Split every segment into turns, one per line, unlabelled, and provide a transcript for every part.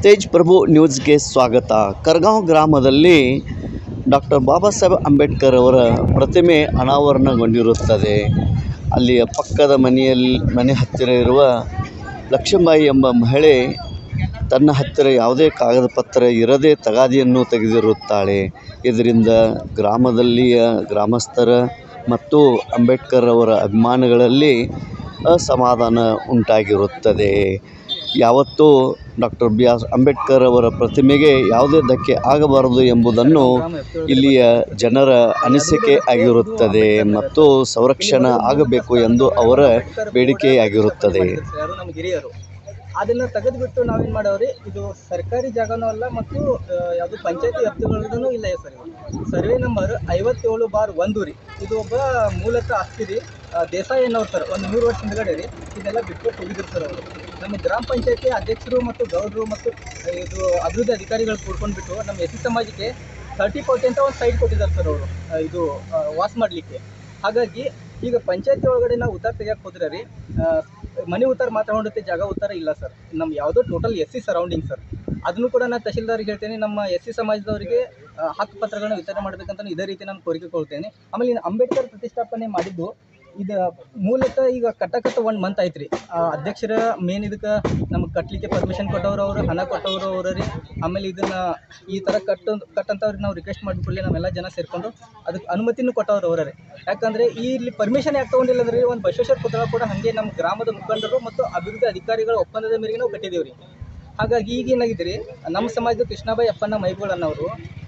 ತೇಜ್ ಪ್ರಭು ನ್ಯೂಸ್ಗೆ ಸ್ವಾಗತ ಕರ್ಗಾಂವ್ ಗ್ರಾಮದಲ್ಲಿ ಡಾಕ್ಟರ್ ಬಾಬಾ ಸಾಹೇಬ್ ಅಂಬೇಡ್ಕರ್ ಅವರ ಪ್ರತಿಮೆ ಅನಾವರಣಗೊಂಡಿರುತ್ತದೆ ಅಲ್ಲಿಯ ಪಕ್ಕದ ಮನೆಯಲ್ಲಿ ಮನೆ ಹತ್ತಿರ ಇರುವ ಲಕ್ಷ್ಮೀಬಾಯಿ ಎಂಬ ಮಹಿಳೆ ತನ್ನ ಹತ್ತಿರ ಯಾವುದೇ ಕಾಗದ ಪತ್ರ ಇರದೇ ತಗಾದಿಯನ್ನು ತೆಗೆದಿರುತ್ತಾಳೆ ಇದರಿಂದ ಗ್ರಾಮದಲ್ಲಿಯ ಗ್ರಾಮಸ್ಥರ ಮತ್ತು ಅಂಬೇಡ್ಕರ್ ಅವರ ಅಭಿಮಾನಿಗಳಲ್ಲಿ ಅಸಮಾಧಾನ ಉಂಟಾಗಿರುತ್ತದೆ ಯಾವತ್ತೂ ಡಾಕ್ಟರ್ ಬಿ ಆರ್ ಅಂಬೇಡ್ಕರ್ ಅವರ ಪ್ರತಿಮೆಗೆ ಯಾವುದೇ ಧಕ್ಕೆ ಆಗಬಾರದು ಎಂಬುದನ್ನು ಇಲ್ಲಿಯ ಜನರ ಅನಿಸಿಕೆ ಆಗಿರುತ್ತದೆ ಮತ್ತು ಸಂರಕ್ಷಣೆ ಆಗಬೇಕು ಎಂದು ಅವರ ಬೇಡಿಕೆಯಾಗಿರುತ್ತದೆ
ಯಾರು ನಮ್ಮ ಹಿರಿಯರು ಅದನ್ನ ತೆಗೆದುಬಿಟ್ಟು ನಾವೇನ್ ಮಾಡವ್ರಿ ಇದು ಸರ್ಕಾರಿ ಜಾಗನೂ ಅಲ್ಲ ಮತ್ತು ಆ, ಯಾವುದು ಪಂಚಾಯತಿ ವ್ಯಾಪ್ತಿಗಳದೂ ಇಲ್ಲ ಸರ್ ಇವು ಸರ್ವೆ ನಂಬರ್ ಐವತ್ತೇಳು ಬಾರ್ ಒಂದು ರೀ ಇದು ಒಬ್ಬ ಮೂಲತಃ ಆಸ್ತಿ ರೀ ಆ, ದೇಸಾಯಿ ಅನ್ನೋರು ಸರ್ ಒಂದು ನೂರು ವರ್ಷ ಹಿಂದ್ಗಡೆ ರೀ ಇದೆಲ್ಲ ಬಿಟ್ಬಿಟ್ಟು ಹೋಗಿದ್ರು ಸರ್ ಅವರು ನಮ್ಮ ಗ್ರಾಮ ಪಂಚಾಯತಿ ಅಧ್ಯಕ್ಷರು ಮತ್ತು ಗೌಡರು ಮತ್ತು ಇದು ಅಭಿವೃದ್ಧಿ ಅಧಿಕಾರಿಗಳು ಕೂಡ್ಕೊಂಡ್ಬಿಟ್ಟು ನಮ್ಮ ಎಸ್ ಸಿ ಸಮಾಜಕ್ಕೆ ತರ್ಟಿ ಫೋರ್ಟಿ ಅಂತ ಒಂದು ಸೈಟ್ ಕೊಟ್ಟಿದ್ದಾರೆ ಸರ್ ಅವರು ಇದು ಆ, ವಾಸ ಮಾಡಲಿಕ್ಕೆ ಹಾಗಾಗಿ ಈಗ ಪಂಚಾಯತಿ ಒಳಗಡೆ ನಾವು ಉತ್ತಾರ ತೆಗಿಯಕ್ಕೆ ಹೋದ್ರೆ ರೀ ಆ, ಮನೆ ಉತ್ತಾರ ಮಾತ್ರ ಹೊಂಡುತ್ತೆ ಜಾಗ ಉತ್ತಾರ ಇಲ್ಲ ಸರ್ ನಮ್ಮ ಯಾವುದೋ total S C surrounding sir ಅದನ್ನು ಕೂಡ ನಾನು ತಹಶೀಲ್ದಾರ್ಗೆ ಹೇಳ್ತೇನೆ ನಮ್ಮ ಎಸ್ ಸಿ ಸಮಾಜದವರಿಗೆ ಆ, ಹಕ್ಕು ಪತ್ರಗಳನ್ನ ವಿತರಣೆ ಮಾಡಬೇಕಂತ ಇದೇ ರೀತಿ ನಾನು ಕೋರಿಕೆ ಕೊಡ್ತೇನೆ ಆಮೇಲೆ ಇನ್ನು ಅಂಬೇಡ್ಕರ್ ಪ್ರತಿಷ್ಠಾಪನೆ ಮಾಡಿದ್ದು ಇದು ಮೂಲತಃ ಈಗ ಕಟ್ಟಕತ್ತ ಒಂದು ಮಂತ್ ಆಯ್ತು ರೀ ಅಧ್ಯಕ್ಷರ ಮೇನ್ ಇದಕ್ಕೆ ನಮಗೆ ಕಟ್ಟಲಿಕ್ಕೆ ಪರ್ಮಿಷನ್ ಕೊಟ್ಟವ್ರು ಅವರು ಹಣ ಕೊಟ್ಟವರು ಅವರು ರೀ ಆಮೇಲೆ ಇದನ್ನು ಈ ಥರ ಕಟ್ಟು ಕಟ್ಟಂತವ್ರಿಗೆ ನಾವು ರಿಕ್ವೆಸ್ಟ್ ಮಾಡಿಕೊಳ್ಳಿ ನಾವೆಲ್ಲ ಜನ ಸೇರಿಕೊಂಡು ಅದಕ್ಕೆ ಅನುಮತಿನೂ ಕೊಟ್ಟವ್ರು ಅವರೇ ಯಾಕಂದರೆ ಈ ಇಲ್ಲಿ ಪರ್ಮಿಷನ್ ಯಾಕೆ ತೊಗೊಂಡಿಲ್ಲ ಅಂದ್ರೆ ಒಂದು ಬಸವೇಶ್ವರ ಪುತ್ರ ಕೂಡ ಹಾಗೆ ನಮ್ಮ ಗ್ರಾಮದ ಮುಖಂಡರು ಮತ್ತು ಅಭಿವೃದ್ಧಿ ಅಧಿಕಾರಿಗಳ ಒಪ್ಪಂದದ ಮೇರೆಗೆ ನಾವು ಕಟ್ಟಿದ್ದೀವಿ ರೀ ಹಾಗಾಗಿ ಈಗ ಏನಾಗಿದೆ ರೀ ನಮ್ಮ ಸಮಾಜದ ಕೃಷ್ಣಾಬಾಯಿ ಅಪ್ಪಣ್ಣ ಮೈಗೂಳನ್ನವರು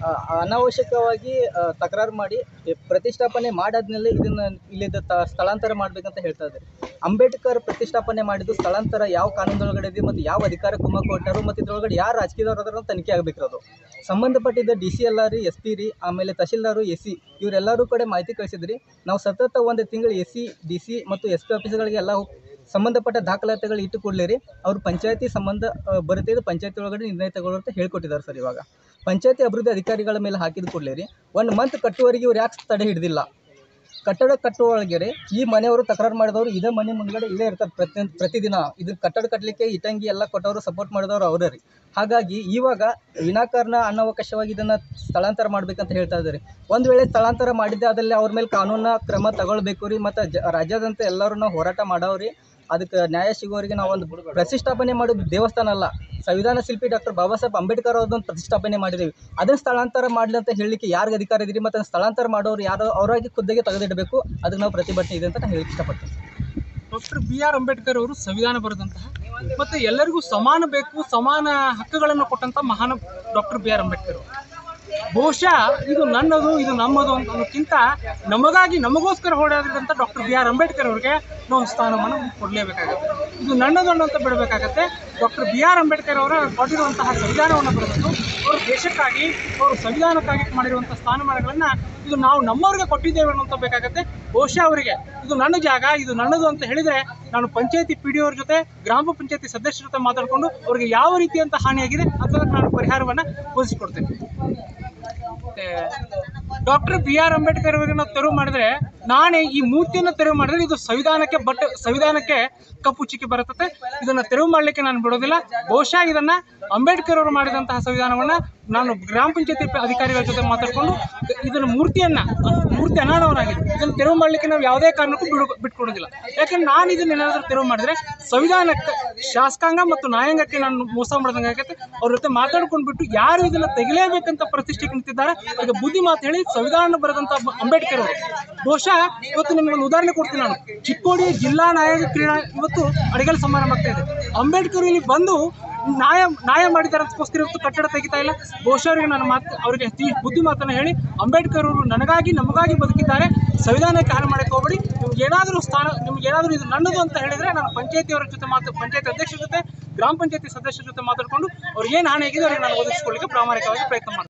ಅನಾವಶ್ಯಕವಾಗಿ ಆ, ತಕರಾರು ಮಾಡಿ ಈ ಪ್ರತಿಷ್ಠಾಪನೆ ಮಾಡಾದ್ಮೇಲೆ ಇದನ್ನ ಇಲ್ಲಿದ್ದ ತ ಸ್ಥಳಾಂತರ ಮಾಡ್ಬೇಕಂತ ಹೇಳ್ತಾ ಇದ್ದಾರೆ ಅಂಬೇಡ್ಕರ್ ಪ್ರತಿಷ್ಠಾಪನೆ ಮಾಡಿದ್ದು ಸ್ಥಳಾಂತರ ಯಾವ ಕಾನೂನೊಳಗಡೆ ಇದೆ ಮತ್ತು ಯಾವ ಅಧಿಕಾರ ಕುಮ್ಮ ಕೊಟ್ಟರು ಮತ್ತು ಇದ್ರೊಳಗಡೆ ಯಾರು ರಾಜಕೀಯದವ್ರು ಅದಾರ ಅಂತ ತನಿಖೆ ಆಗಬೇಕಿರೋದು ಸಂಬಂಧಪಟ್ಟಿದ್ದ D C L R S P ರೀ ಆಮೇಲೆ ತಹಶೀಲ್ದಾರು ಎಸ್ ಸಿ ಇವರೆಲ್ಲರೂ ಕಡೆ ಮಾಹಿತಿ ಕಳಿಸಿದ್ರಿ ನಾವು ಸತತ ಒಂದು ತಿಂಗಳು ಎಸ್ ಸಿ ಡಿ ಸಿ ಮತ್ತು ಎಸ್ ಪಿ ಆಫೀಸ್ಗಳಿಗೆ ಎಲ್ಲ ಹೋಗ್- ಸಂಬಂಧಪಟ್ಟ ದಾಖಲಾತಿಗಳು ಇಟ್ಟು ಕೊಡಲಿ ರೀ ಅವ್ರು ಪಂಚಾಯತಿ ಸಂಬಂಧ ಆ, ಬರುತ್ತೆ ಇದು ಪಂಚಾಯತಿ ಒಳಗಡೆ ನಿರ್ಣಯ ತಗೊಳ್ಳೋ ಅಂತ ಹೇಳ್ಕೊಟ್ಟಿದ್ದಾರೆ ಸರ್ ಇವಾಗ ಪಂಚಾಯತಿ ಅಭಿವೃದ್ಧಿ ಅಧಿಕಾರಿಗಳ ಮೇಲೆ ಹಾಕಿದ ಕೂಡಲೇ ರೀ ಒಂದು ಮಂತ್ ಕಟ್ಟುವರೆಗೆ ಇವ್ರು ಯಾಕೆ ತಡೆ ಹಿಡಿದಿಲ್ಲ ಕಟ್ಟಡ ಕಟ್ಟುವೊಳಗೆ ರೀ ಈ ಮನೆಯವರು ತಕರಾರು ಮಾಡಿದವರು ಇದೇ ಮನೆ ಮುಂದ್ಗಡೆ ಇಲ್ಲೇ ಇರ್ತಾರೆ ಪ್ರತಿ ಪ್ರತಿದಿನ ಇದು ಕಟ್ಟಡ ಕಟ್ಟಲಿಕ್ಕೆ ಇಟಂಗಿ ಎಲ್ಲ ಕೊಟ್ಟವರು ಸಪೋರ್ಟ್ ಮಾಡಿದವರು ಅವರೇ ರೀ ಹಾಗಾಗಿ ಇವಾಗ ವಿನಾಕಾರಣ ಅನವಕಾಶವಾಗಿ ಇದನ್ನು ಸ್ಥಳಾಂತರ ಮಾಡ್ಬೇಕಂತ ಹೇಳ್ತಾ ಇದ್ದಾರೆ ಒಂದು ವೇಳೆ ಸ್ಥಳಾಂತರ ಮಾಡಿದ್ದೆ ಅದಲ್ಲಿ ಅವ್ರ ಮೇಲೆ ಕಾನೂನ ಕ್ರಮ ತಗೊಳ್ಬೇಕು ರೀ ಮತ್ತು ಜ ರಾಜ್ಯಾದ್ಯಂತ ಎಲ್ಲರೂ ನಾವು ಹೋರಾಟ ಮಾಡವ್ರಿ ಅದಕ್ಕೆ ನ್ಯಾಯ ಸಿಗೋವರೆಗೆ ನಾವು ಒಂದು ಪ್ರತಿಷ್ಠಾಪನೆ ಮಾಡೋದು ದೇವಸ್ಥಾನ ಅಲ್ಲ ಸಂವಿಧಾನ ಶಿಲ್ಪಿ ಡಾಕ್ಟರ್ ಬಾಬಾ ಸಾಹೇಬ್ ಅಂಬೇಡ್ಕರ್ ಅವ್ರದ್ದೊಂದು ಪ್ರತಿಷ್ಠಾಪನೆ ಮಾಡಿದ್ದೀವಿ ಅದನ್ನು ಸ್ಥಳಾಂತರ ಮಾಡಲಿ ಅಂತ ಹೇಳಲಿಕ್ಕೆ ಯಾರಿಗೆ ಅಧಿಕಾರ ಇದ್ರಿ ಮತ್ತು ಅದನ್ನ ಸ್ಥಳಾಂತರ ಮಾಡೋರು ಯಾರೋ ಅವರಾಗಿ ಖುದ್ದಾಗಿ ತೆಗೆದಿಡಬೇಕು ಅದಕ್ಕೆ ನಾವು ಪ್ರತಿಭಟನೆ ಇದೆ ಅಂತ ನಾನು ಹೇಳಕ್ಕೆ ಇಷ್ಟಪಡ್ತೀನಿ
ಡಾಕ್ಟರ್ ಬಿ ಆರ್ ಅಂಬೇಡ್ಕರ್ ಅವರು ಸಂವಿಧಾನ ಬರೆದಂತಹ ಮತ್ತು ಎಲ್ಲರಿಗೂ ಸಮಾನ ಬೇಕು ಸಮಾನ ಹಕ್ಕುಗಳನ್ನು ಕೊಟ್ಟಂಥ ಮಹಾನ್ ಡಾಕ್ಟರ್ ಬಿ ಆರ್ ಅಂಬೇಡ್ಕರ್ ಅವರು ಬಹುಶಃ ಇದು ನನ್ನದು ಇದು ನಮ್ಮದು ಅಂತ ಅನ್ನೋಕ್ಕಿಂತ ನಮಗಾಗಿ ನಮಗೋಸ್ಕರ ಹೋರಾಡಿದಂಥ ಡಾಕ್ಟರ್ ಬಿ ಆರ್ ಅಂಬೇಡ್ಕರ್ ಅವರಿಗೆ ನಾವು ಸ್ಥಾನಮಾನ ಕೊಡಲೇಬೇಕಾಗತ್ತೆ ಇದು ನನ್ನದು ಅನ್ನೋಂತ ಬಿಡಬೇಕಾಗತ್ತೆ ಡಾಕ್ಟರ್ ಬಿ ಆರ್ ಅಂಬೇಡ್ಕರ್ ಅವರ ಕೊಟ್ಟಿರುವಂತಹ ಸಂವಿಧಾನವನ್ನು ಬರೆದದ್ದು ಅವರು ದೇಶಕ್ಕಾಗಿ ಅವರು ಸಂವಿಧಾನಕ್ಕಾಗಿ ಮಾಡಿರುವಂಥ ಸ್ಥಾನಮಾನಗಳನ್ನು ಇದು ನಾವು ನಮ್ಮವ್ರಿಗೆ ಕೊಟ್ಟಿದ್ದೇವೆ ಅನ್ನೋಂತ ಬೇಕಾಗತ್ತೆ ಬಹುಶಃ ಅವರಿಗೆ ಇದು ನನ್ನ ಜಾಗ ಇದು ನನ್ನದು ಅಂತ ಹೇಳಿದರೆ ನಾನು ಪಂಚಾಯತಿ ಪಿ ಡಿ ಅವ್ರ ಜೊತೆ ಗ್ರಾಮ ಪಂಚಾಯತಿ ಸದಸ್ಯರ ಜೊತೆ ಮಾತಾಡಿಕೊಂಡು ಅವರಿಗೆ ಯಾವ ರೀತಿಯಂತ ಹಾನಿಯಾಗಿದೆ ಅದನ್ನು ನಾನು ಪರಿಹಾರವನ್ನು ಒದಗಿಸ್ಕೊಡ್ತೇನೆ ಡಾಕ್ಟರ್ ಬಿ ಆರ್ ಅಂಬೇಡ್ಕರ್ ಅವರಿಗೆ ನಾವು ತೆರವು ಮಾಡಿದ್ರೆ ನಾನೇ ಈ ಮೂರ್ತಿಯನ್ನು ತೆರವು ಮಾಡಿದ್ರೆ ಇದು ಸಂವಿಧಾನಕ್ಕೆ ಬಟ್ ಸಂವಿಧಾನಕ್ಕೆ ಕಪ್ಪು ಚಿಕ್ಕಿ ಬರುತ್ತದೆ ಇದನ್ನ ತೆರವು ಮಾಡಲಿಕ್ಕೆ ನಾನು ಬಿಡೋದಿಲ್ಲ ಬಹುಶಃ ಇದನ್ನ ಅಂಬೇಡ್ಕರ್ ಅವರು ಮಾಡಿದಂತಹ ಸಂವಿಧಾನವನ್ನ ನಾನು ಗ್ರಾಮ ಪಂಚಾಯತಿ ಅಧಿಕಾರಿಗಳ ಜೊತೆ ಮಾತಾಡಿಕೊಂಡು ಇದನ್ನ ಮೂರ್ತಿಯನ್ನ ಮೂರ್ತಿ ಅನಾಥವನಾಗಿದೆ ಇದನ್ನ ತೆರವು ಮಾಡಲಿಕ್ಕೆ ನಾವು ಯಾವುದೇ ಕಾರಣಕ್ಕೂ ಬಿಡು ಬಿಟ್ಕೊಡೋದಿಲ್ಲ ಯಾಕಂದ್ರೆ ನಾನು ಇದನ್ನ ಏನಾದರೂ ತೆರವು ಮಾಡಿದ್ರೆ ಸಂವಿಧಾನಕ್ಕೆ ಶಾಸಕಾಂಗ ಮತ್ತು ನ್ಯಾಯಾಂಗಕ್ಕೆ ನಾನು ಮೋಸ ಮಾಡ್ದಂಗೆ ಆಗತ್ತೆ ಅವ್ರ ಜೊತೆ ಮಾತಾಡ್ಕೊಂಡು ಬಿಟ್ಟು ಯಾರು ಇದನ್ನ ತೆಗಿಲೇಬೇಕಂತ ಪ್ರತಿಷ್ಠೆಗೆ ನಿಂತಿದ್ದಾರೆ ಈಗ ಬುದ್ಧಿ ಮಾತು ಹೇಳಿ ಸಂವಿಧಾನ ಬರೆದಂತ ಬ- ಅಂಬೇಡ್ಕರ್ ಅವರು ಬಹುಶಃ ಇವತ್ತು ನಿಮ್ಗೆ ಒಂದು ಉದಾಹರಣೆ ಕೊಡ್ತೀನಿ ನಾನು ಚಿಕ್ಕೋಡಿ ಜಿಲ್ಲಾ ನ್ಯಾಯಾಂಗ ಕ್ರೀಡಾ ಇವತ್ತು ಅಡಿಗಲ್ ಸಮಾರಂಭ ಆಗ್ತಾ ಇದೆ ಅಂಬೇಡ್ಕರ್ ಇಲ್ಲಿ ಬಂದು ನ್ಯಾಯ ನ್ಯಾಯ ಮಾಡಿದ್ದಾರೆ ಅಂತಕ್ಕೋಸ್ಕರ ಇವತ್ತು ಕಟ್ಟಡ ತೆಗಿತಾ ಇಲ್ಲ ಬಹುಶಃ ಅವರಿಗೆ ನಾನು ಮಾತು ಅವರಿಗೆ ತಿ- ಬುದ್ಧಿ ಮಾತನ್ನು ಹೇಳಿ ಅಂಬೇಡ್ಕರ್ ಅವರು ನನಗಾಗಿ ನಮಗಾಗಿ ಬದುಕಿದ್ದಾರೆ ಸಂವಿಧಾನಕ್ಕೆ ಹಾನಿ ಮಾಡಕ್ಕೆ ಹೋಗಬೇಡಿ ನಿಮ್ಗೆ ಏನಾದರೂ ಸ್ಥಾನ ನಿಮ್ಗೆ ಏನಾದರೂ ಇದು ನನ್ನದು ಅಂತ ಹೇಳಿದ್ರೆ ನಾನು ಪಂಚಾಯತಿಯವರ ಜೊತೆ ಮಾತು ಪಂಚಾಯತ್ ಅಧ್ಯಕ್ಷರ ಜೊತೆ ಗ್ರಾಮ ಪಂಚಾಯತಿ ಸದಸ್ಯರ ಜೊತೆ ಮಾತಾಡಿಕೊಂಡು ಅವ್ರಿಗೆ ಏನು ಹಾನಿ ಆಗಿದೆ ಅವ್ರಿಗೆ ನಾನು ಒದಗಿಸ್ಕೊಳ್ಳಿಕ್ಕೆ ಪ್ರಾಮಾಣಿಕವಾಗಿ ಪ್ರಯತ್ನ ಮಾಡ್ತೀನಿ